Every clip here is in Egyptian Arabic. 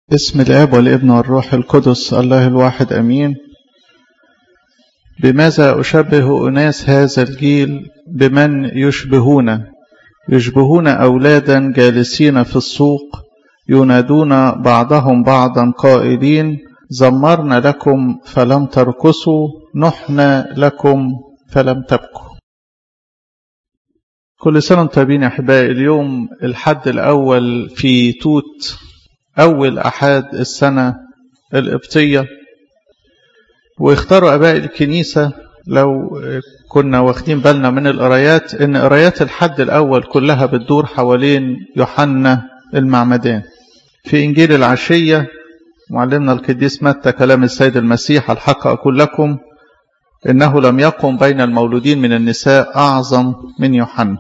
بسم الاب والابن والروح القدس الله الواحد امين بماذا اشبه اناس هذا الجيل بمن يشبهون يشبهون اولادا جالسين في السوق ينادون بعضهم بعضا قائلين زمرنا لكم فلم ترقصوا نحنا لكم فلم تبكوا كل سنه وانتم طيبين يا احبائي اليوم الحد الاول في توت أول أحد السنة القبطية واختاروا أباء الكنيسة لو كنا واخدين بالنا من القرايات إن قرايات الحد الأول كلها بتدور حوالين يوحنا المعمدان في إنجيل العشية معلمنا القديس متى كلام السيد المسيح الحق أقول لكم إنه لم يقم بين المولودين من النساء أعظم من يوحنا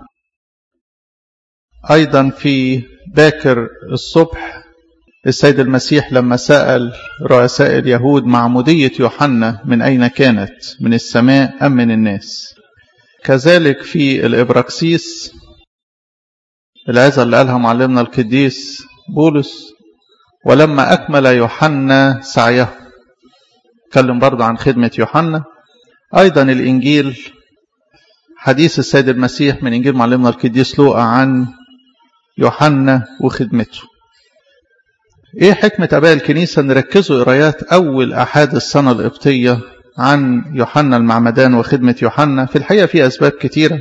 أيضا في باكر الصبح السيد المسيح لما سأل رؤساء اليهود معمودية يوحنا من أين كانت من السماء أم من الناس كذلك في الإبراكسيس العزة اللي قالها معلمنا القديس بولس ولما أكمل يوحنا سعيه اتكلم برضه عن خدمة يوحنا أيضا الإنجيل حديث السيد المسيح من إنجيل معلمنا القديس لوقا عن يوحنا وخدمته ايه حكمة اباء الكنيسة نركزوا قرايات اول احاد السنة القبطية عن يوحنا المعمدان وخدمة يوحنا في الحقيقة في اسباب كتيرة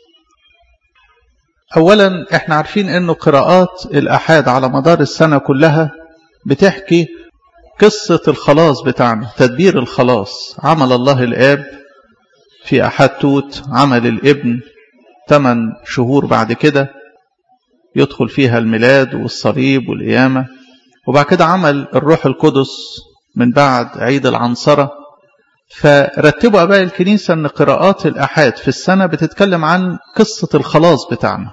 اولا احنا عارفين انه قراءات الاحاد على مدار السنة كلها بتحكي قصة الخلاص بتاعنا تدبير الخلاص عمل الله الاب في احاد توت عمل الابن ثمان شهور بعد كده يدخل فيها الميلاد والصليب والقيامه وبعد كده عمل الروح القدس من بعد عيد العنصرة فرتبوا أباء الكنيسة أن قراءات الأحاد في السنة بتتكلم عن قصة الخلاص بتاعنا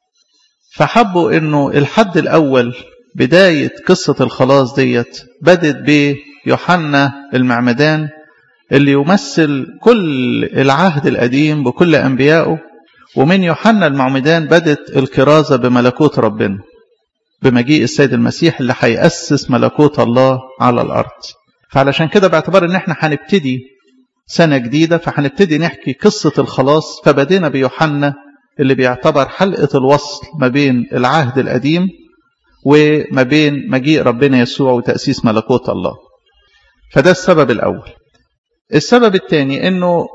فحبوا أنه الحد الأول بداية قصة الخلاص ديت بدت بيوحنا المعمدان اللي يمثل كل العهد القديم بكل أنبيائه ومن يوحنا المعمدان بدت الكرازة بملكوت ربنا بمجيء السيد المسيح اللي هيأسس ملكوت الله على الأرض فعلشان كده باعتبار ان احنا هنبتدي سنة جديدة فهنبتدي نحكي قصة الخلاص فبدينا بيوحنا اللي بيعتبر حلقة الوصل ما بين العهد القديم وما بين مجيء ربنا يسوع وتأسيس ملكوت الله فده السبب الأول السبب الثاني انه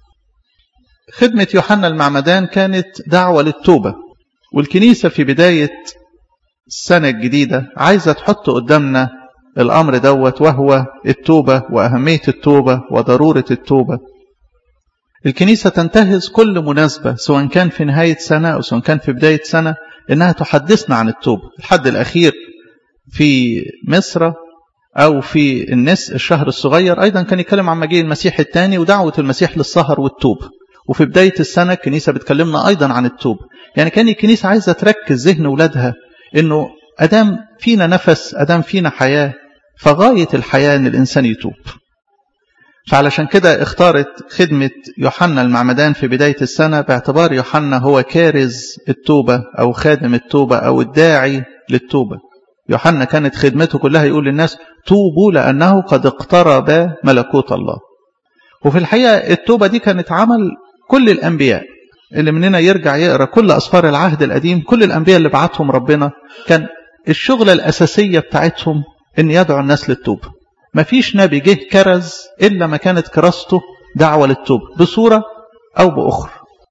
خدمة يوحنا المعمدان كانت دعوة للتوبة والكنيسة في بداية السنة الجديدة عايزة تحط قدامنا الأمر دوت وهو التوبة وأهمية التوبة وضرورة التوبة الكنيسة تنتهز كل مناسبة سواء كان في نهاية سنة أو سواء كان في بداية سنة إنها تحدثنا عن التوبة الحد الأخير في مصر أو في النس الشهر الصغير أيضا كان يتكلم عن مجيء المسيح الثاني ودعوة المسيح للسهر والتوبة وفي بداية السنة الكنيسة بتكلمنا أيضا عن التوبة يعني كان الكنيسة عايزة تركز ذهن أولادها انه ادام فينا نفس ادام فينا حياه فغايه الحياه ان الانسان يتوب فعلشان كده اختارت خدمه يوحنا المعمدان في بدايه السنه باعتبار يوحنا هو كارز التوبه او خادم التوبه او الداعي للتوبه يوحنا كانت خدمته كلها يقول للناس توبوا لانه قد اقترب ملكوت الله وفي الحقيقه التوبه دي كانت عمل كل الانبياء اللي مننا يرجع يقرا كل اسفار العهد القديم كل الانبياء اللي بعتهم ربنا كان الشغله الاساسيه بتاعتهم ان يدعو الناس للتوبه مفيش نبي جه كرز الا ما كانت كراسته دعوه للتوبه بصوره او باخرى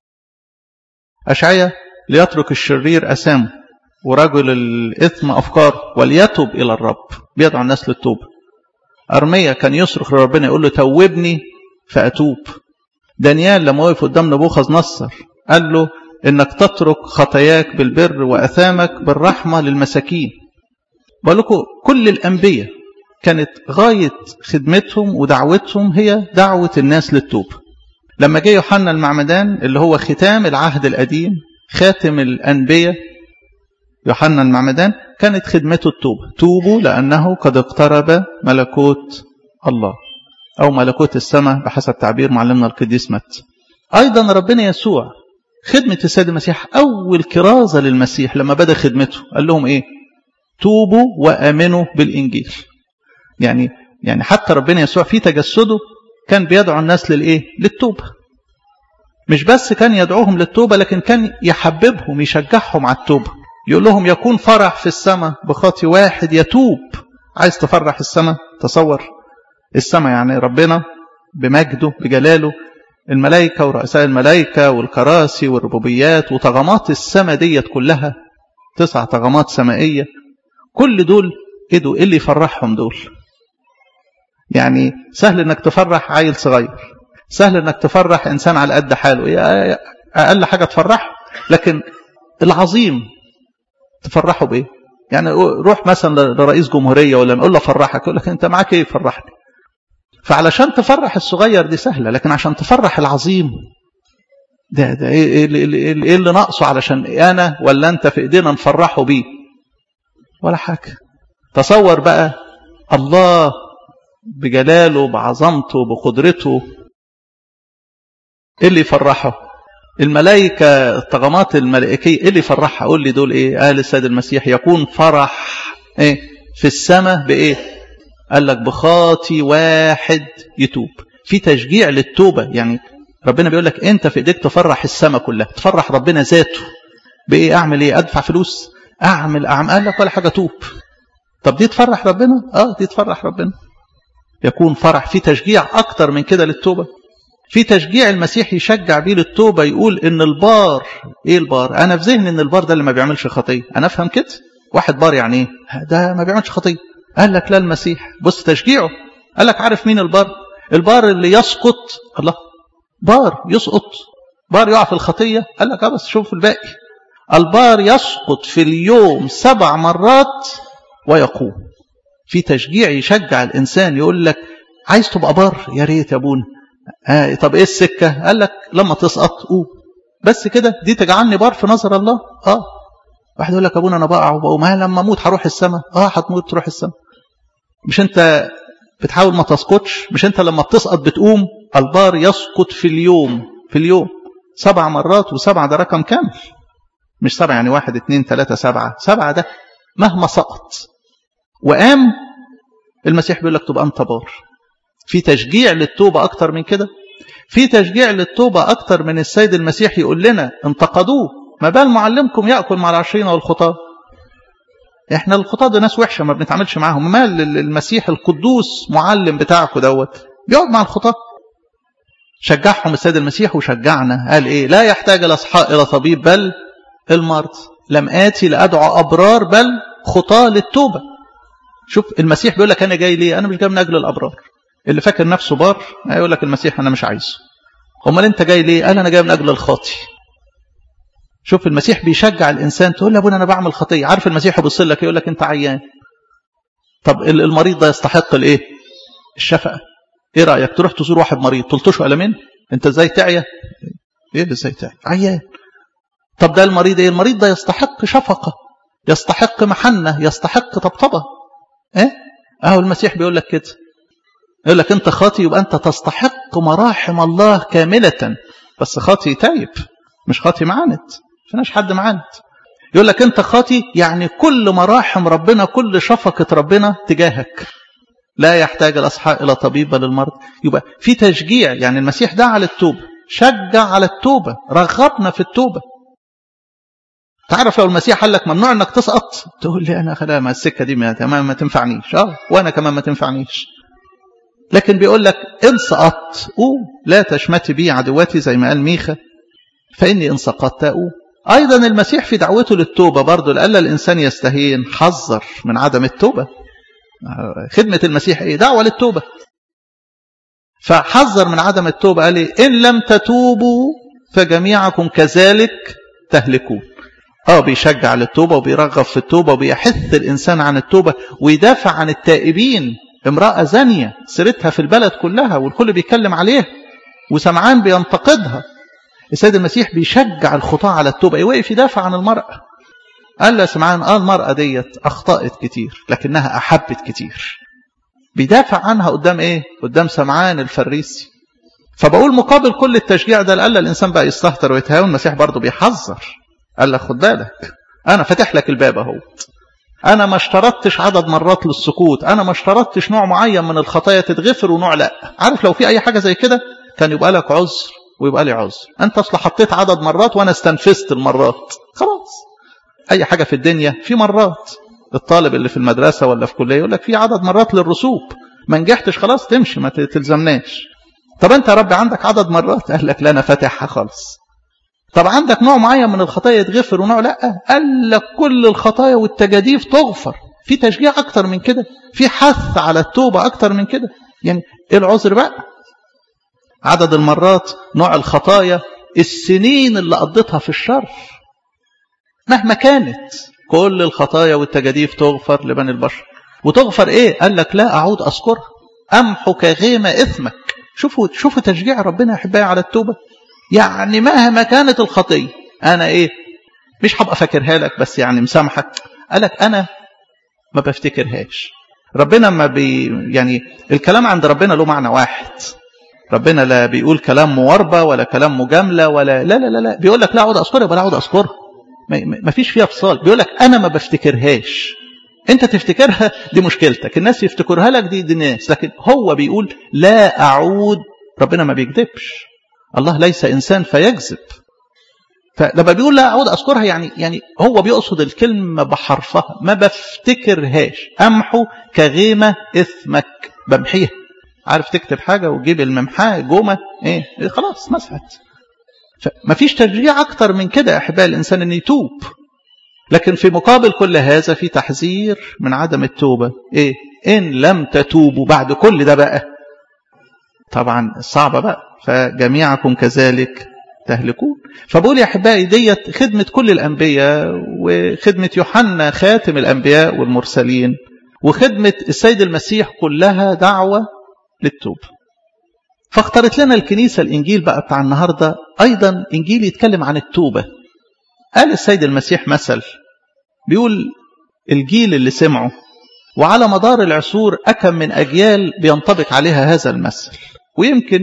اشعيا ليترك الشرير اسامه ورجل الاثم افكار وليتب الى الرب بيدعو الناس للتوبه ارميا كان يصرخ لربنا يقول له توبني فاتوب دانيال لما وقف قدام نبوخذ نصر قال له انك تترك خطاياك بالبر واثامك بالرحمه للمساكين بقول لكم كل الانبياء كانت غايه خدمتهم ودعوتهم هي دعوه الناس للتوبه لما جه يوحنا المعمدان اللي هو ختام العهد القديم خاتم الانبياء يوحنا المعمدان كانت خدمته التوبه توبوا لانه قد اقترب ملكوت الله أو ملكوت السماء بحسب تعبير معلمنا القديس مت أيضا ربنا يسوع خدمة السيد المسيح أول كرازة للمسيح لما بدأ خدمته قال لهم إيه توبوا وامنوا بالانجيل يعني يعني حتى ربنا يسوع في تجسده كان بيدعو الناس للايه للتوبه مش بس كان يدعوهم للتوبه لكن كان يحببهم يشجعهم على التوبه يقول لهم يكون فرح في السماء بخاطي واحد يتوب عايز تفرح السماء تصور السماء يعني ربنا بمجده بجلاله الملائكة ورؤساء الملائكة والكراسي والربوبيات وطغمات السماء ديت كلها تسع طغمات سمائية كل دول ايه دول اللي يفرحهم دول يعني سهل انك تفرح عيل صغير سهل انك تفرح انسان على قد حاله إيه اقل حاجة تفرحه لكن العظيم تفرحه بايه يعني روح مثلا لرئيس جمهورية ولا نقول له فرحك يقول لك انت معاك ايه يفرحني فعلشان تفرح الصغير دي سهلة لكن عشان تفرح العظيم ده ده ايه اللي, إيه اللي ناقصه علشان انا ولا انت في ايدينا نفرحه بيه ولا حاجة تصور بقى الله بجلاله بعظمته بقدرته ايه اللي يفرحه الملائكة الطغمات الملائكية ايه اللي يفرحها قول لي دول ايه اهل السيد المسيح يكون فرح ايه في السماء بايه قال لك بخاطي واحد يتوب في تشجيع للتوبة يعني ربنا بيقول لك انت في ايديك تفرح السماء كلها تفرح ربنا ذاته بايه اعمل ايه ادفع فلوس اعمل اعمل قال لك ولا حاجة توب طب دي تفرح ربنا اه دي تفرح ربنا يكون فرح في تشجيع اكتر من كده للتوبة في تشجيع المسيح يشجع بيه للتوبة يقول ان البار ايه البار انا في ذهني ان البار ده اللي ما بيعملش خطية انا افهم كده واحد بار يعني ايه ده ما بيعملش خطية قال لك لا المسيح بص تشجيعه قال لك عارف مين البار البار اللي يسقط الله بار يسقط بار يقع في الخطية قال لك بس شوف الباقي البار يسقط في اليوم سبع مرات ويقوم في تشجيع يشجع الإنسان يقول لك عايز تبقى بار يا ريت يا ابونا آه طب ايه السكة قال لك لما تسقط قوم بس كده دي تجعلني بار في نظر الله اه واحد يقول لك ابونا انا بقع وبقوم ما لما اموت هروح السماء اه هتموت تروح السماء مش انت بتحاول ما تسقطش مش انت لما بتسقط بتقوم البار يسقط في اليوم في اليوم سبع مرات وسبعة ده رقم كامل مش سبعة يعني واحد اتنين تلاتة سبعة سبعة ده مهما سقط وقام المسيح بيقول لك تبقى انت بار في تشجيع للتوبة أكتر من كده في تشجيع للتوبة أكتر من السيد المسيح يقول لنا انتقدوه ما بال معلمكم يأكل مع العشرين والخطاة احنا الخطاة ده ناس وحشة ما بنتعاملش معاهم ما المسيح القدوس معلم بتاعكم دوت بيقعد مع الخطاة شجعهم السيد المسيح وشجعنا قال ايه لا يحتاج الاصحاء الى طبيب بل المرض لم آتي لأدعو أبرار بل خطاة للتوبة شوف المسيح بيقول لك أنا جاي ليه أنا مش جاي من أجل الأبرار اللي فاكر نفسه بار يقول لك المسيح أنا مش عايزه امال انت جاي ليه قال أنا جاي من أجل الخاطي شوف المسيح بيشجع الإنسان تقول له أبونا أنا بعمل خطية عارف المسيح يبص لك يقول لك أنت عيان طب المريض ده يستحق الإيه الشفقة إيه رأيك تروح تزور واحد مريض تلطشه ألمين أنت إزاي تعيا إيه اللي إزاي تعيا عيان طب ده المريض إيه المريض ده يستحق شفقة يستحق محنة يستحق طبطبة إيه أهو المسيح بيقول لك كده يقول لك أنت خاطي يبقى أنت تستحق مراحم الله كاملة بس خاطي تايب مش خاطي معاند فيناش حد معاند يقول لك أنت خاطي يعني كل مراحم ربنا كل شفقة ربنا تجاهك لا يحتاج الأصحاء إلى طبيب بل المرض يبقى في تشجيع يعني المسيح دعا على التوبة شجع على التوبة رغبنا في التوبة تعرف لو المسيح قال لك ممنوع انك تسقط تقول لي انا خلاص ما السكه دي ما, ما تنفعنيش اه وانا كمان ما تنفعنيش لكن بيقول لك ان سقطت قوم لا تشمتي بي عدواتي زي ما قال ميخا فاني ان سقطت اقوم ايضا المسيح في دعوته للتوبه برضه لألا الانسان يستهين حذر من عدم التوبه خدمه المسيح ايه دعوه للتوبه فحذر من عدم التوبه قال إيه؟ ان لم تتوبوا فجميعكم كذلك تهلكون اه بيشجع للتوبة وبيرغب في التوبة وبيحث الإنسان عن التوبة ويدافع عن التائبين امرأة زانية سيرتها في البلد كلها والكل بيتكلم عليها وسمعان بينتقدها السيد المسيح بيشجع الخطاة على التوبة يوقف يدافع عن المرأة قال له سمعان اه المرأة ديت أخطأت كتير لكنها أحبت كتير بيدافع عنها قدام ايه قدام سمعان الفريسي فبقول مقابل كل التشجيع ده لألا الإنسان بقى يستهتر ويتهاون المسيح برضه بيحذر قال لك خد بالك انا فاتح لك الباب اهو انا ما اشترطتش عدد مرات للسكوت انا ما اشترطتش نوع معين من الخطايا تتغفر ونوع لا عارف لو في اي حاجه زي كده كان يبقى لك عذر ويبقى لي عذر انت اصل حطيت عدد مرات وانا استنفذت المرات خلاص اي حاجه في الدنيا في مرات الطالب اللي في المدرسه ولا في كليه يقول لك في عدد مرات للرسوب ما نجحتش خلاص تمشي ما تلزمناش طب انت يا رب عندك عدد مرات قال لك لا انا فاتحها خالص طب عندك نوع معين من الخطايا يتغفر ونوع لا قال لك كل الخطايا والتجاديف تغفر في تشجيع اكتر من كده في حث على التوبه اكتر من كده يعني ايه العذر بقى عدد المرات نوع الخطايا السنين اللي قضيتها في الشر مهما كانت كل الخطايا والتجاديف تغفر لبني البشر وتغفر ايه قال لك لا اعود اذكرها امحو كغيمه اثمك شوفوا شوفوا تشجيع ربنا يا احبائي على التوبه يعني مهما كانت الخطيه انا ايه مش هبقى فاكرها لك بس يعني مسامحك قال لك انا ما بفتكرهاش ربنا ما بي يعني الكلام عند ربنا له معنى واحد ربنا لا بيقول كلام مواربه ولا كلام مجامله ولا لا لا لا, لا. بيقول لك لا اقعد اذكرها ولا اقعد اذكرها ما فيش فيها فصال بيقول لك انا ما بفتكرهاش انت تفتكرها دي مشكلتك الناس يفتكرها لك دي دي ناس لكن هو بيقول لا اعود ربنا ما بيكذبش الله ليس انسان فيكذب فلما بيقول لا اعود اذكرها يعني يعني هو بيقصد الكلمه بحرفها ما بفتكرهاش امحو كغيمه اثمك بمحيها عارف تكتب حاجه وتجيب الممحاه جومه ايه, إيه خلاص مسحت فمفيش تشجيع اكتر من كده يا احبائي الانسان انه يتوب لكن في مقابل كل هذا في تحذير من عدم التوبه ايه ان لم تتوبوا بعد كل ده بقى طبعا صعبه بقى فجميعكم كذلك تهلكون فبقول يا احبائي ديت خدمه كل الانبياء وخدمه يوحنا خاتم الانبياء والمرسلين وخدمه السيد المسيح كلها دعوه للتوبه فاختارت لنا الكنيسه الانجيل بقى بتاع النهارده ايضا انجيل يتكلم عن التوبه قال السيد المسيح مثل بيقول الجيل اللي سمعه وعلى مدار العصور أكم من أجيال بينطبق عليها هذا المثل ويمكن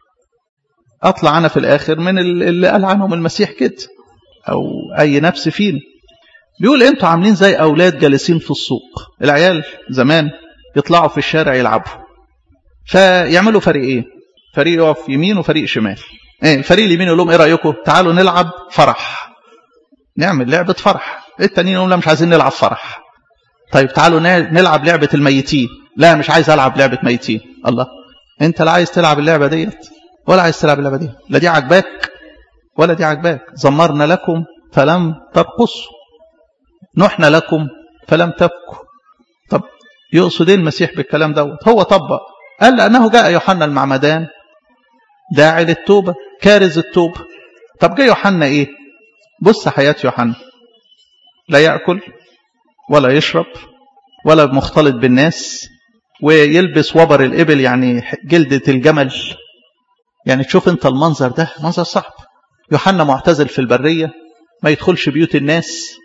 أطلع أنا في الآخر من اللي قال عنهم المسيح كده أو أي نفس فينا بيقول أنتوا عاملين زي أولاد جالسين في السوق العيال زمان يطلعوا في الشارع يلعبوا فيعملوا فريقين فريق يقف يمين وفريق شمال ايه الفريق اليمين يقول لهم ايه رايكم تعالوا نلعب فرح نعمل لعبه فرح التانيين يقولوا لا مش عايزين نلعب فرح طيب تعالوا نلعب لعبه الميتين لا مش عايز العب لعبه ميتين الله انت لا عايز تلعب اللعبه ديت ولا عايز تلعب اللعبه دي لا دي عجباك ولا دي عجباك زمرنا لكم فلم ترقصوا نحنا لكم فلم تبكوا طب يقصد ايه المسيح بالكلام دوت هو طبق قال لانه جاء يوحنا المعمدان داعي للتوبه كارز التوبه طب جاء يوحنا ايه بص حياه يوحنا لا ياكل ولا يشرب ولا مختلط بالناس ويلبس وبر الإبل يعني جلدة الجمل يعني تشوف انت المنظر ده منظر صعب يوحنا معتزل في البرية ما يدخلش بيوت الناس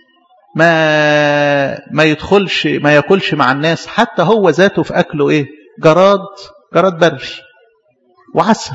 ما ما يدخلش ما ياكلش مع الناس حتى هو ذاته في أكله إيه جراد جراد بري وعسل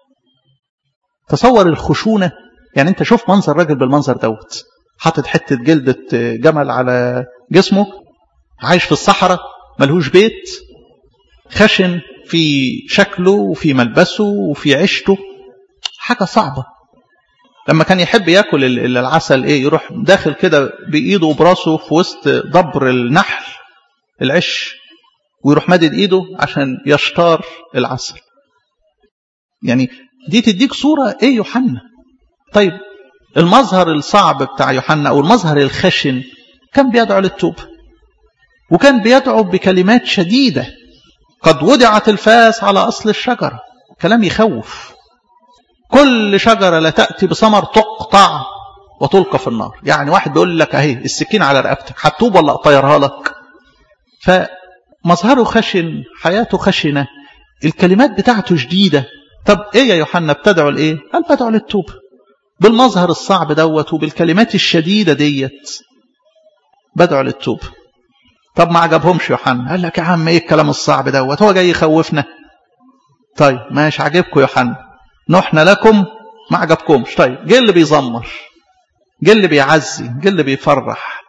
تصور الخشونة يعني انت شوف منظر راجل بالمنظر دوت حاطط حتة جلدة جمل على جسمه عايش في الصحراء ملهوش بيت خشن في شكله وفي ملبسه وفي عيشته حاجة صعبة لما كان يحب ياكل العسل ايه يروح داخل كده بايده وبراسه في وسط ضبر النحل العش ويروح مادد ايده عشان يشتار العسل يعني دي تديك صورة ايه يوحنا طيب المظهر الصعب بتاع يوحنا او المظهر الخشن كان بيدعو للتوبة وكان بيدعو بكلمات شديدة قد وضعت الفاس على أصل الشجرة كلام يخوف كل شجرة لا تأتي بثمر تقطع وتلقى في النار يعني واحد بيقول لك اهي السكين على رقبتك هتوب ولا اطيرها لك فمظهره خشن حياته خشنة الكلمات بتاعته شديدة طب ايه يا يوحنا بتدعو لايه قال بدعو للتوبة بالمظهر الصعب دوت وبالكلمات الشديدة ديت بدعو للتوبة طب ما عجبهمش يوحنا قال لك يا عم ايه الكلام الصعب دوت هو جاي يخوفنا طيب ماشي عجبكم يوحنا نحنا لكم ما عجبكمش طيب جه اللي بيزمر جه اللي بيعزي جه اللي بيفرح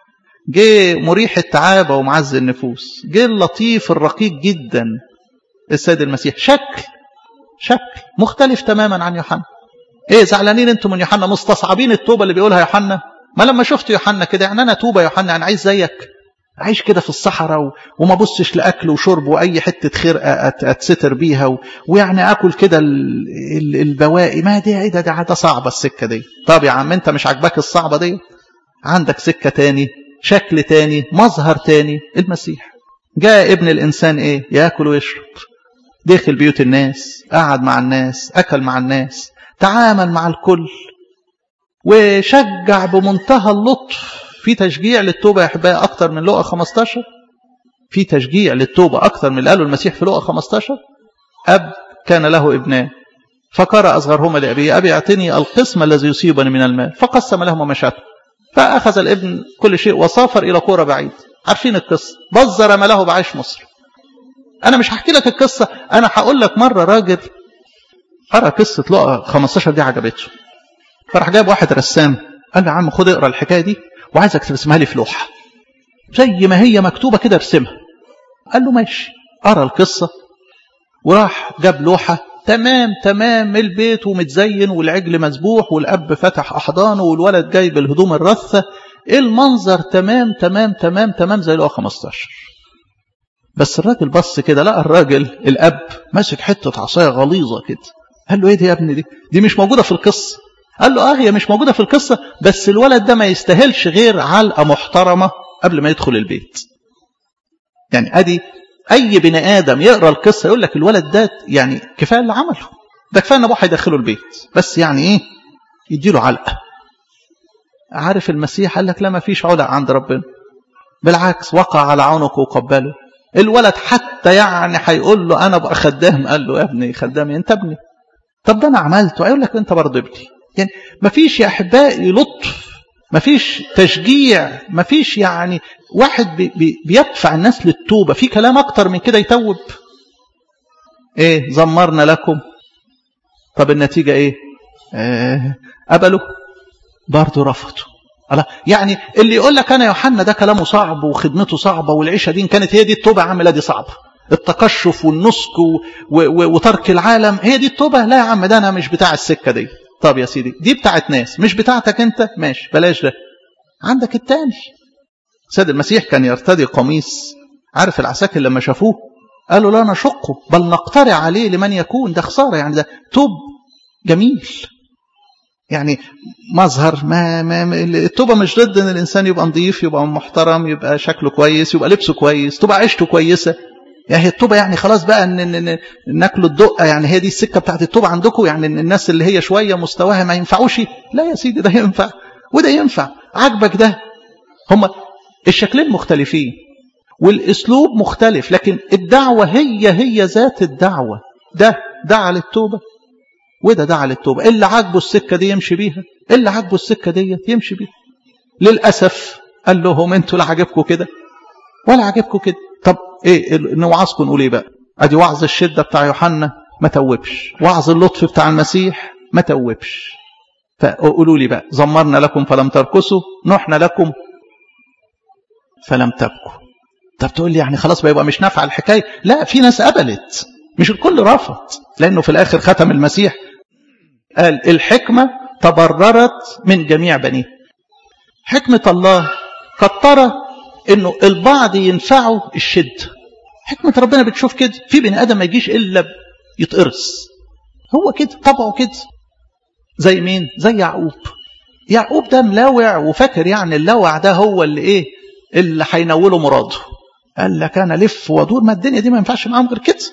جه مريح التعابة ومعز النفوس جه اللطيف الرقيق جدا السيد المسيح شكل شكل مختلف تماما عن يوحنا ايه زعلانين انتم من يوحنا مستصعبين التوبه اللي بيقولها يوحنا ما لما شفت يوحنا كده يعني انا توبه يوحنا انا عايز زيك عايش كده في الصحراء و... وما بصش لاكل وشرب واي حته خير أت... اتستر بيها و... ويعني اكل كده ال... ال... البواقي ما دي ايه ده ده عاده صعبه السكه دي طب يا عم انت مش عاجباك الصعبه دي عندك سكه تاني شكل تاني مظهر تاني المسيح جاء ابن الانسان ايه ياكل ويشرب دخل بيوت الناس قعد مع الناس اكل مع الناس تعامل مع الكل وشجع بمنتهى اللطف في تشجيع للتوبة يا أحبائي أكتر من لقى 15 في تشجيع للتوبة أكتر من اللي قاله المسيح في لقى 15 أب كان له ابنان فقرأ أصغرهما لأبيه أبي اعطني القسم الذي يصيبني من المال فقسم لهما مشاته فأخذ الابن كل شيء وسافر إلى قرى بعيد عارفين القصة بذر ماله بعيش مصر أنا مش هحكي لك القصة أنا هقول لك مرة راجل قرأ قصة لقى 15 دي عجبته فراح جاب واحد رسام قال له يا عم خد اقرا الحكايه دي وعايزك ترسمها لي في لوحه زي ما هي مكتوبه كده ارسمها قال له ماشي قرا القصه وراح جاب لوحه تمام تمام البيت ومتزين والعجل مذبوح والاب فتح احضانه والولد جايب الهدوم الرثه المنظر تمام تمام تمام تمام زي لقى 15 بس الراجل بص كده لقى الراجل الاب ماسك حته عصايه غليظه كده قال له ايه دي يا ابني دي دي مش موجوده في القصه قال له اه هي مش موجوده في القصه بس الولد ده ما يستاهلش غير علقه محترمه قبل ما يدخل البيت يعني ادي اي بني ادم يقرا القصه يقول لك الولد ده يعني كفايه اللي عمله ده كفايه ان ابوه هيدخله البيت بس يعني ايه يديله علقه عارف المسيح قال لك لا ما فيش علق عند ربنا بالعكس وقع على عنقه وقبله الولد حتى يعني هيقول له انا ابقى خدام قال له يا ابني خدامي انت ابني طب ده انا عملته هيقول لك انت برضه ابني يعني ما فيش يا احبائي لطف ما فيش تشجيع ما فيش يعني واحد بي بي بيدفع الناس للتوبه في كلام اكتر من كده يتوب ايه زمرنا لكم طب النتيجه ايه آه قبلوا برضه رفضوا الله يعني اللي يقول لك انا يوحنا ده كلامه صعب وخدمته صعبه والعيشه دي كانت هي دي التوبه يا عم لا دي صعبه التقشف والنسك و... و... وترك العالم هي دي التوبه لا يا عم ده انا مش بتاع السكه دي طب يا سيدي دي بتاعت ناس مش بتاعتك انت ماشي بلاش ده عندك التاني سيد المسيح كان يرتدي قميص عارف العساكر لما شافوه قالوا لا نشقه بل نقترع عليه لمن يكون ده خسارة يعني ده توب جميل يعني مظهر ما, ما التوبة مش ضد ان الانسان يبقى نظيف يبقى محترم يبقى شكله كويس يبقى لبسه كويس تبقى عيشته كويسة يعني هي التوبة يعني خلاص بقى ان, إن, إن ناكل الدقة يعني هي دي السكة بتاعت التوبة عندكم يعني إن الناس اللي هي شوية مستواها ما ينفعوش لا يا سيدي ده ينفع وده ينفع عاجبك ده هما الشكلين مختلفين والاسلوب مختلف لكن الدعوة هي هي ذات الدعوة ده دعا للتوبة وده دعا للتوبة اللي عاجبه السكة دي يمشي بيها اللي عاجبه السكة دي يمشي بيها للأسف قال لهم انتوا لا عاجبكم كده ولا عاجبكم كده طب ايه نوعظكم نقول ايه بقى ادي وعظ الشده بتاع يوحنا ما توبش وعظ اللطف بتاع المسيح ما توبش فقولوا لي بقى زمرنا لكم فلم تركسوا نحنا لكم فلم تبكوا طب تقول لي يعني خلاص بقى مش نافعه الحكايه لا في ناس قبلت مش الكل رفض لانه في الاخر ختم المسيح قال الحكمه تبررت من جميع بنيه حكمه الله قد ترى انه البعض ينفعه الشده حكمه ربنا بتشوف كده في بني ادم ما يجيش الا يتقرص هو كده طبعه كده زي مين زي يعقوب يعقوب ده ملاوع وفاكر يعني اللوع ده هو اللي ايه اللي هينوله مراده قال لك انا لف وادور ما الدنيا دي ما ينفعش معاهم غير كده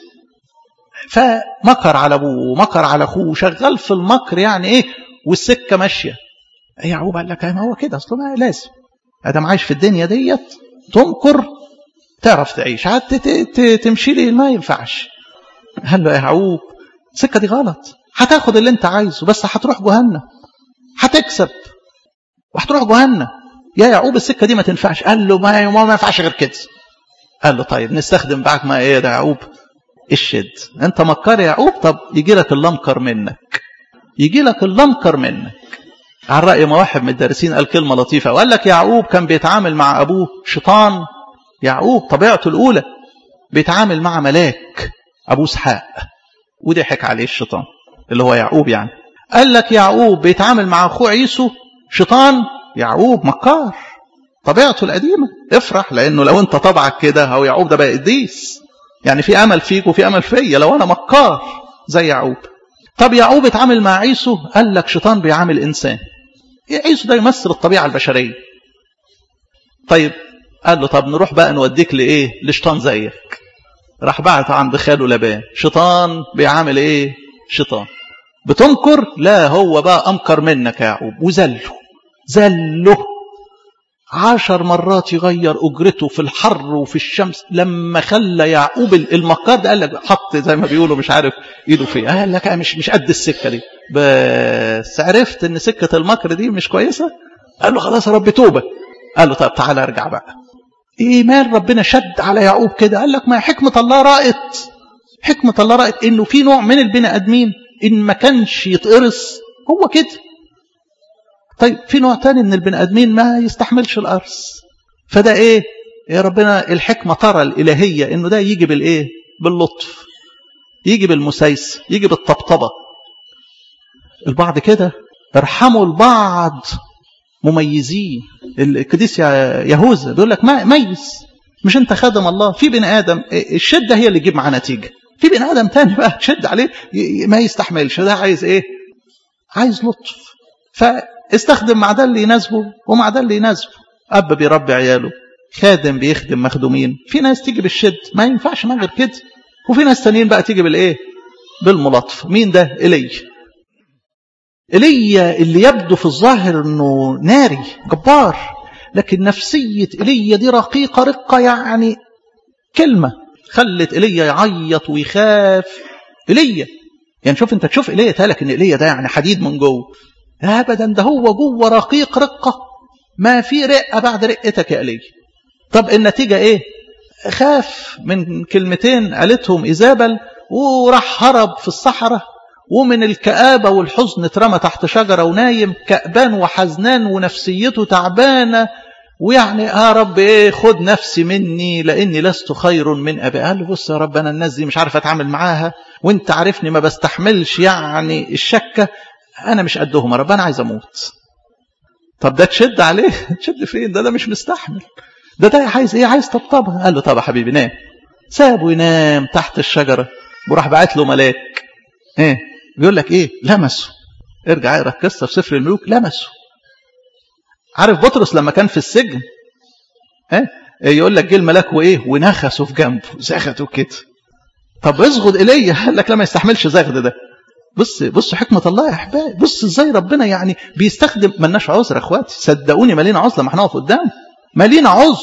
فمكر على ابوه ومكر على اخوه وشغال في المكر يعني ايه والسكه ماشيه يعقوب قال لك ما هو كده اصله لازم ادم عايش في الدنيا ديت تمكر تعرف تعيش تمشي لي ما ينفعش قال له يا يعقوب السكه دي غلط هتاخد اللي انت عايزه بس هتروح جهنم هتكسب وهتروح جهنم يا يعقوب السكه دي ما تنفعش قال له ما ما ينفعش غير كده قال له طيب نستخدم معاك ما ايه ده يا يعقوب الشد انت مكر يا يعقوب طب يجي لك اللمكر منك يجي لك اللمكر منك على رأي ما واحد من الدارسين قال كلمة لطيفة وقال لك يعقوب كان بيتعامل مع أبوه شيطان يعقوب طبيعته الأولى بيتعامل مع ملاك أبو اسحاق وضحك عليه الشيطان اللي هو يعقوب يعني قال لك يعقوب بيتعامل مع أخوه عيسو شيطان يعقوب مكار طبيعته القديمة افرح لأنه لو أنت طبعك كده أو يعقوب ده بقى قديس يعني في أمل فيك وفي أمل فيا لو أنا مكار زي يعقوب طب يعقوب اتعامل مع عيسو قال لك شيطان بيعامل إنسان عيسو ده يمثل الطبيعة البشرية طيب قال له طب نروح بقى نوديك لإيه لشيطان زيك راح بعت عند خاله لبان شيطان بيعامل إيه شيطان بتنكر لا هو بقى أمكر منك يا يعقوب وزله زله عشر مرات يغير أجرته في الحر وفي الشمس لما خلى يعقوب المكار ده قال لك حط زي ما بيقولوا مش عارف ايده فيه قال لك مش مش قد السكه دي بس عرفت ان سكه المكر دي مش كويسه قال له خلاص يا رب توبه قال له طب تعالى ارجع بقى ايه مال ربنا شد على يعقوب كده قال لك ما حكمه الله رأت حكمه الله رأت انه في نوع من البني ادمين ان ما كانش يتقرص هو كده طيب في نوع تاني من البني ادمين ما يستحملش القرص فده ايه يا ربنا الحكمه ترى الالهيه انه ده يجي بالايه باللطف يجي بالمسايس يجي بالطبطبه البعض كده ارحموا البعض مميزين القديس يهوذا بيقول لك ما ميز مش انت خادم الله في بني ادم الشده هي اللي تجيب معاه نتيجه في بني ادم تاني بقى تشد عليه ما يستحملش ده عايز ايه عايز لطف فاستخدم مع ده اللي يناسبه ومع ده اللي يناسبه اب بيربي عياله خادم بيخدم مخدومين في ناس تيجي بالشد ما ينفعش ما غير كده وفي ناس تانيين بقى تيجي بالايه بالملاطف مين ده ايليا ايليا اللي يبدو في الظاهر انه ناري جبار لكن نفسيه ايليا دي رقيقه رقه يعني كلمه خلت ايليا يعيط ويخاف ايليا يعني شوف انت تشوف ايليا تالك ان ايليا ده يعني حديد من جوه ابدا ده هو جوه رقيق رقه ما في رقه بعد رقتك يا ايليا طب النتيجه ايه خاف من كلمتين قالتهم ايزابل وراح هرب في الصحراء ومن الكآبة والحزن اترمى تحت شجرة ونايم كأبان وحزنان ونفسيته تعبانة ويعني يا رب ايه خد نفسي مني لاني لست خير من ابي قال له بص يا رب انا الناس دي مش عارف اتعامل معاها وانت عارفني ما بستحملش يعني الشكه انا مش قدهم يا رب انا عايز اموت طب ده تشد عليه تشد فين ده ده مش مستحمل ده ده عايز ايه عايز طبطبه قال له طب يا حبيبي نام سابه ينام تحت الشجره وراح بعت له ملاك ايه بيقول لك ايه لمسه ارجع اقرا القصه في سفر الملوك لمسه عارف بطرس لما كان في السجن ايه يقول لك جه الملاك وايه ونخسه في جنبه زغده كده طب اصغد ايليا قال لك لا ما يستحملش زغد ده بص بص حكمة الله يا احبائي بص ازاي ربنا يعني بيستخدم ملناش عذر يا اخواتي صدقوني مالينا عذر لما هنقف قدامه مالينا عذر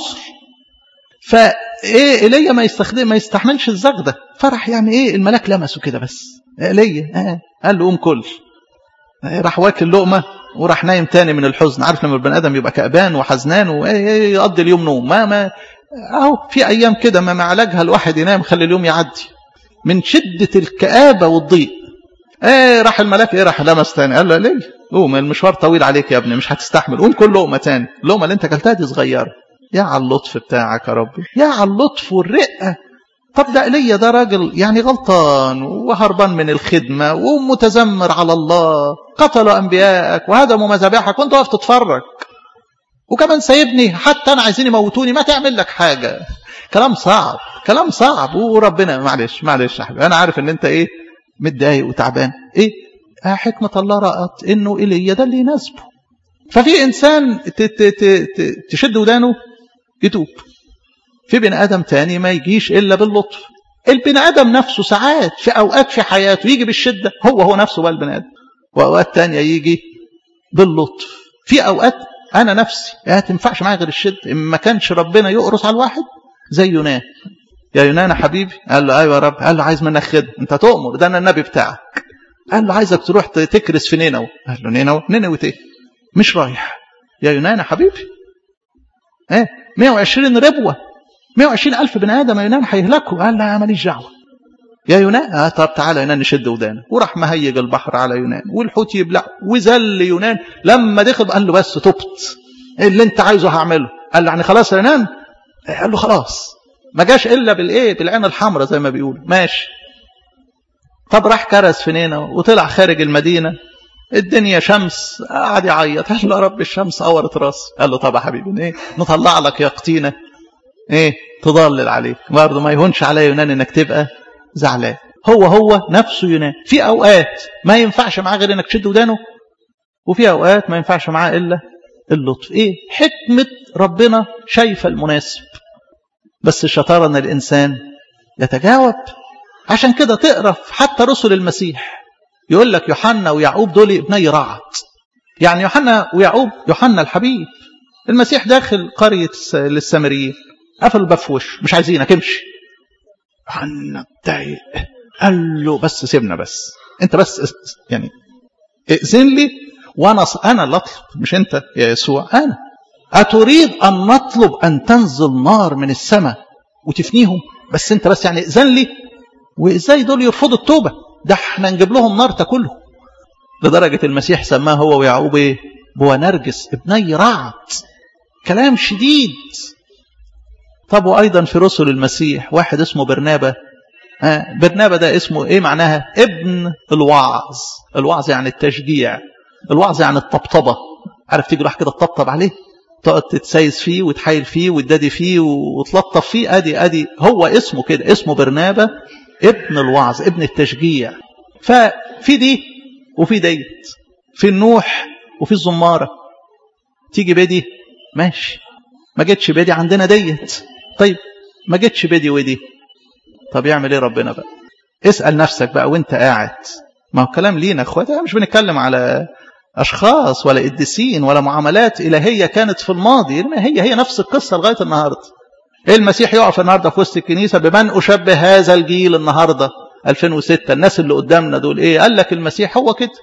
فايه ايليا ما يستخدم ما يستحملش الزغده فرح يعني ايه الملاك لمسه كده بس ايليا آه. قال له قوم كل راح واكل لقمه وراح نايم تاني من الحزن عارف لما البني ادم يبقى كأبان وحزنان ويقضي اليوم نوم ما ما اهو في ايام كده ما علاجها الواحد ينام خلي اليوم يعدي من شده الكآبه والضيق ايه راح الملاك ايه راح لمس تاني قال له ليه قوم المشوار طويل عليك يا ابني مش هتستحمل قوم كل لقمه تاني اللقمه اللي انت اكلتها دي صغيره يا على اللطف بتاعك يا ربي يا على اللطف والرقه طب ده ايليا ده راجل يعني غلطان وهربان من الخدمه ومتذمر على الله قتلوا انبيائك وهدموا مذابحك وانت واقف تتفرج وكمان سايبني حتى انا عايزين يموتوني ما تعمل لك حاجه كلام صعب كلام صعب وربنا معلش معلش يا حبيبي انا عارف ان انت ايه متضايق وتعبان ايه آه حكمه الله رأت انه ايليا ده اللي يناسبه ففي انسان تشد ودانه يتوب في بني ادم تاني ما يجيش الا باللطف البني ادم نفسه ساعات في اوقات في حياته يجي بالشده هو هو نفسه بقى البني ادم واوقات تانية يجي باللطف في اوقات انا نفسي ما تنفعش معايا غير الشده ما كانش ربنا يقرص على الواحد زي يونان يا يونان حبيبي قال له ايوه يا رب قال له عايز منك خدمه انت تؤمر ده انا النبي بتاعك قال له عايزك تروح تكرس في نينوى قال له نينوى نينوى ايه مش رايح يا يونان يا حبيبي ايه 120 ربوه 120 ألف بني آدم يا يونان هيهلكوا قال لا ماليش دعوة يا يونان آه طب تعالى يونان نشد ودانه وراح مهيج البحر على يونان والحوت يبلع وذل يونان لما دخل قال له بس تبت اللي انت عايزه هعمله قال له يعني خلاص يا يونان قال له خلاص ما جاش الا بالايه بالعين الحمراء زي ما بيقولوا ماشي طب راح كرز في نينا وطلع خارج المدينه الدنيا شمس قعد يعيط قال له يا رب الشمس قورت راسي قال له طب يا حبيبي ايه نطلع لك يقطينه ايه تضلل عليك برضه ما يهونش على يونان انك تبقى زعلان هو هو نفسه يونان في اوقات ما ينفعش معاه غير انك تشد ودانه وفي اوقات ما ينفعش معاه الا اللطف ايه حكمه ربنا شايفه المناسب بس الشطاره ان الانسان يتجاوب عشان كده تقرا حتى رسل المسيح يقول لك يوحنا ويعقوب دول ابني رعت يعني يوحنا ويعقوب يوحنا الحبيب المسيح داخل قريه للسامريين قفل الباب في وشه مش عايزينك امشي يوحنا اتضايق قال له بس سيبنا بس انت بس يعني ائذن لي وانا انا اللي اطلب مش انت يا يسوع انا اتريد ان نطلب ان تنزل نار من السماء وتفنيهم بس انت بس يعني ائذن لي وازاي دول يرفضوا التوبه ده احنا نجيب لهم نار تاكلهم لدرجه المسيح سماه هو ويعقوب ايه بونرجس ابني رعت كلام شديد طب وايضا في رسل المسيح واحد اسمه برنابا آه برنابا ده اسمه ايه معناها ابن الوعظ الوعظ يعني التشجيع الوعظ يعني الطبطبه عارف تيجي راح كده تطبطب عليه تقعد تتسايس فيه وتحايل فيه وتدادي فيه وتلطف فيه ادي ادي هو اسمه كده اسمه برنابا ابن الوعظ ابن التشجيع ففي دي وفي ديت في النوح وفي الزماره تيجي بدي ماشي ما جتش بدي عندنا ديت طيب ما جتش بدي ودي طب يعمل ايه ربنا بقى اسال نفسك بقى وانت قاعد ما هو كلام لينا اخواتي مش بنتكلم على اشخاص ولا قديسين ولا معاملات الهيه كانت في الماضي هي هي نفس القصه لغايه النهارده المسيح يقف النهارده في وسط الكنيسه بمن اشبه هذا الجيل النهارده 2006 الناس اللي قدامنا دول ايه قال لك المسيح هو كده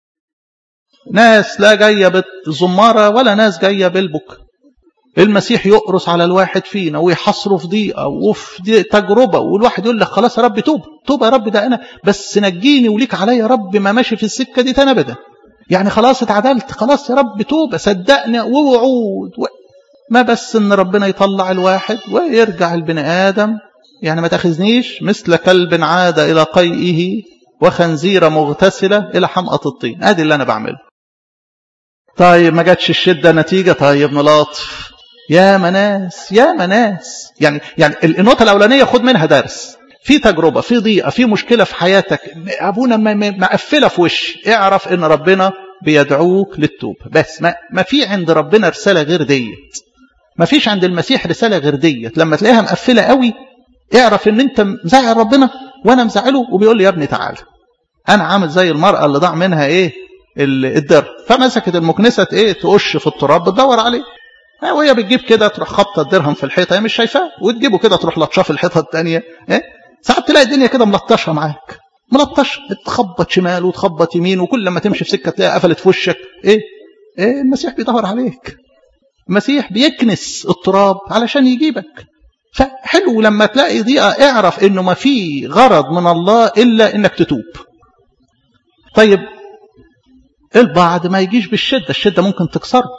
ناس لا جايه بالزماره ولا ناس جايه بالبك المسيح يقرص على الواحد فينا ويحصره في ضيقه وفي تجربه والواحد يقول لك خلاص يا رب توب توب يا رب ده انا بس نجيني وليك عليا يا رب ما ماشي في السكه دي تاني ابدا يعني خلاص اتعدلت خلاص يا رب توبه صدقني ووعود و... ما بس ان ربنا يطلع الواحد ويرجع البني ادم يعني ما تاخذنيش مثل كلب عاد الى قيئه وخنزيره مغتسله الى حمقى الطين ادي اللي انا بعمله طيب ما جاتش الشده نتيجه طيب نلاطف يا مناس يا مناس يعني يعني النقطه الاولانيه خد منها درس في تجربه في ضيقه في مشكله في حياتك ابونا مقفله في وشي اعرف ان ربنا بيدعوك للتوبه بس ما, ما في عند ربنا رساله غير ديت ما فيش عند المسيح رساله غير ديت لما تلاقيها مقفله قوي اعرف ان انت مزعل ربنا وانا مزعله وبيقول لي يا ابني تعالى انا عامل زي المراه اللي ضاع منها ايه الدر فمسكت المكنسه ايه تقش في التراب بتدور عليه وهي بتجيب كده تروح خبطه الدرهم في الحيطه هي مش شايفاه وتجيبه كده تروح لطشاه في الحيطه الثانيه إيه؟ ساعات تلاقي الدنيا كده ملطشه معاك ملطش تخبط شمال وتخبط يمين وكل ما تمشي في سكه تلاقيها قفلت في وشك ايه ايه المسيح بيدور عليك المسيح بيكنس التراب علشان يجيبك فحلو لما تلاقي ضيقه اعرف انه ما في غرض من الله الا انك تتوب طيب البعض ما يجيش بالشده الشده ممكن تكسره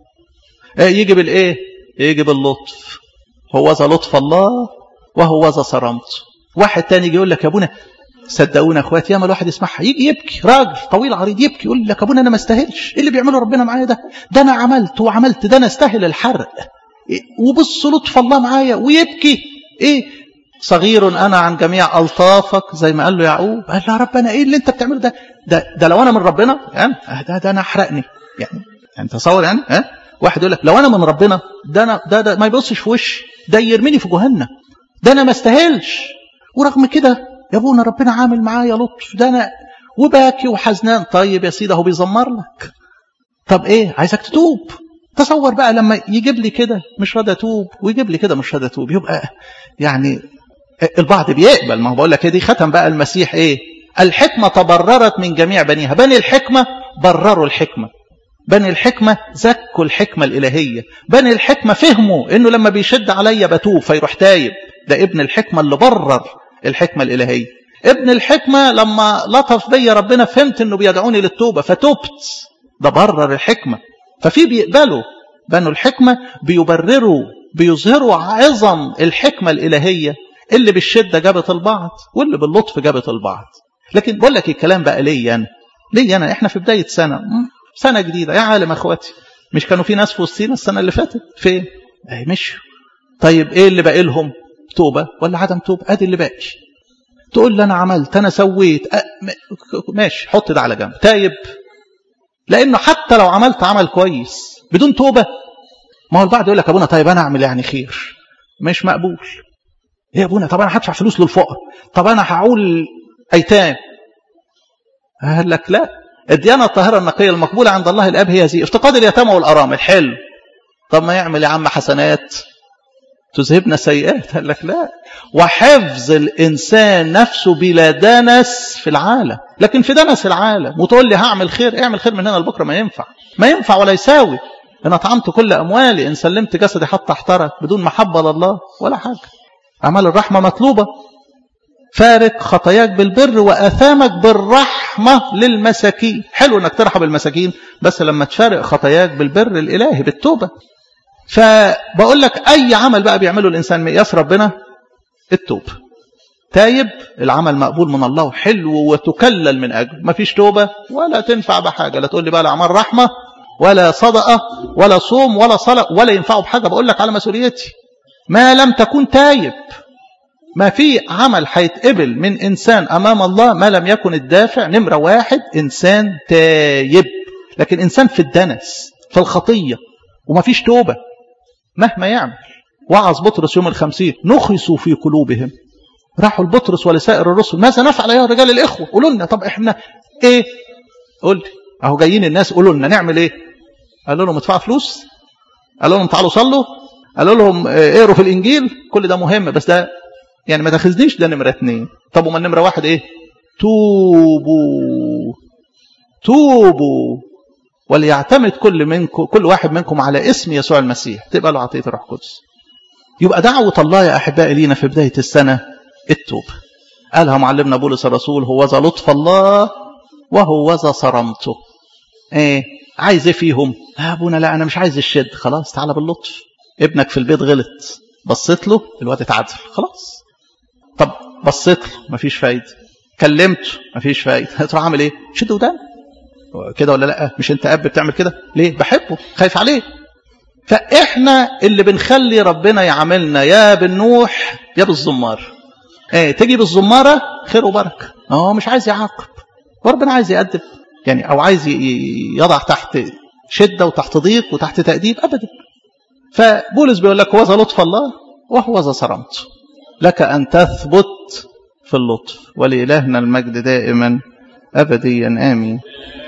يجي بالايه يجي باللطف هو ذا لطف الله وهو ذا صرامته واحد تاني يجي يقول لك يا ابونا صدقونا اخواتي ياما الواحد يسمعها يجي يبكي راجل طويل عريض يبكي يقول لك ابونا انا ما استاهلش ايه اللي بيعمله ربنا معايا ده ده انا عملت وعملت ده انا استاهل الحرق إيه وبص لطف الله معايا ويبكي ايه صغير انا عن جميع الطافك زي ما قال له يعقوب قال له يا رب انا ايه اللي انت بتعمله ده ده, ده لو انا من ربنا يعني ده, ده انا احرقني يعني يعني تصور يعني ها واحد يقول لك لو انا من ربنا ده انا ده, ده ما يبصش في وشي ده يرميني في جهنم ده انا ما استاهلش ورغم كده يا ابونا ربنا عامل معايا لطف ده انا وباكي وحزنان طيب يا سيدي اهو بيزمر لك طب ايه عايزك تتوب تصور بقى لما يجيب لي كده مش راضي اتوب ويجيب لي كده مش راضي اتوب يبقى يعني البعض بيقبل ما هو بقول لك دي ختم بقى المسيح ايه الحكمه تبررت من جميع بنيها بني الحكمه برروا الحكمه بني الحكمة زكوا الحكمة الإلهية بني الحكمة فهموا إنه لما بيشد عليا بتوب فيروح تايب ده ابن الحكمة اللي برر الحكمة الإلهية ابن الحكمة لما لطف بيا ربنا فهمت انه بيدعوني للتوبة فتوبت ده برر الحكمة ففي بيقبلوا بنوا الحكمة بيبرروا بيظهروا عظم الحكمة الإلهية اللي بالشدة جابت البعض واللي باللطف جابت البعض لكن بقول لك الكلام بقى ليا أنا ليا أنا إحنا في بداية سنة سنة جديدة يا عالم أخواتي مش كانوا في ناس في وسطينا السنة اللي فاتت فين؟ أي مشوا طيب إيه اللي باقي لهم؟ توبة ولا عدم توبة؟ أدي اللي باقي تقول لي أنا عملت أنا سويت أه ماشي حط ده على جنب تايب لأنه حتى لو عملت عمل كويس بدون توبة ما هو البعض يقول لك ابونا طيب انا اعمل يعني خير مش مقبول ايه يا ابونا طب انا هدفع فلوس للفقراء طب انا هعول ايتام قال لك لا الديانه الطاهره النقيه المقبوله عند الله الاب هي زي افتقاد اليتامى والارامل حلو طب ما يعمل يا عم حسنات تذهبنا سيئات قال لك لا وحفظ الانسان نفسه بلا دنس في العالم لكن في دنس العالم وتقول لي هعمل خير اعمل خير من هنا لبكره ما ينفع ما ينفع ولا يساوي إن أطعمت كل أموالي إن سلمت جسدي حتى احترق بدون محبة لله ولا حاجة أعمال الرحمة مطلوبة فارق خطاياك بالبر وأثامك بالرحمة للمساكين حلو أنك ترحم المساكين بس لما تفارق خطاياك بالبر الإلهي بالتوبة فبقول لك أي عمل بقى بيعمله الإنسان مقياس ربنا التوبة تايب العمل مقبول من الله حلو وتكلل من أجله ما فيش توبة ولا تنفع بحاجة لا تقول لي بقى الأعمال رحمة ولا صدقة ولا صوم ولا صلاة ولا ينفعوا بحاجة بقول لك على مسؤوليتي ما لم تكن تايب ما في عمل هيتقبل من إنسان أمام الله ما لم يكن الدافع نمرة واحد إنسان تايب لكن إنسان في الدنس في الخطية وما فيش توبة مهما يعمل وعظ بطرس يوم الخمسين نخسوا في قلوبهم راحوا لبطرس ولسائر الرسل ماذا نفعل يا رجال الإخوة قولوا لنا طب إحنا إيه قول لي اهو جايين الناس قولوا لنا نعمل ايه قالوا لهم ادفعوا فلوس قالوا لهم تعالوا صلوا قالوا لهم اقروا في الانجيل كل ده مهم بس ده يعني ما تاخذنيش ده نمره اثنين طب وما نمره واحد ايه توبوا توبوا وليعتمد كل منكم كل واحد منكم على اسم يسوع المسيح تبقى له عطيه الروح القدس يبقى دعوه الله يا احبائي لينا في بدايه السنه التوبه قالها معلمنا بولس الرسول هو ذا لطف الله وهو ذا صرمته ايه عايز ايه فيهم يا ابونا لا انا مش عايز الشد خلاص تعالى باللطف ابنك في البيت غلط بصيت له الواد اتعدل خلاص طب بصيت له مفيش فايده كلمته مفيش فايده هتروح عامل ايه شد ودان كده ولا لا مش انت اب بتعمل كده ليه بحبه خايف عليه فاحنا اللي بنخلي ربنا يعاملنا يا بالنوح يا بالزمار ايه تجي بالزماره خير وبركه اه مش عايز يعاقب وربنا عايز يأدب يعني او عايز يضع تحت شده وتحت ضيق وتحت تأديب ابدا فبولس بيقول لك وذا لطف الله وهو ذا صرمت لك ان تثبت في اللطف ولإلهنا المجد دائما ابديا امين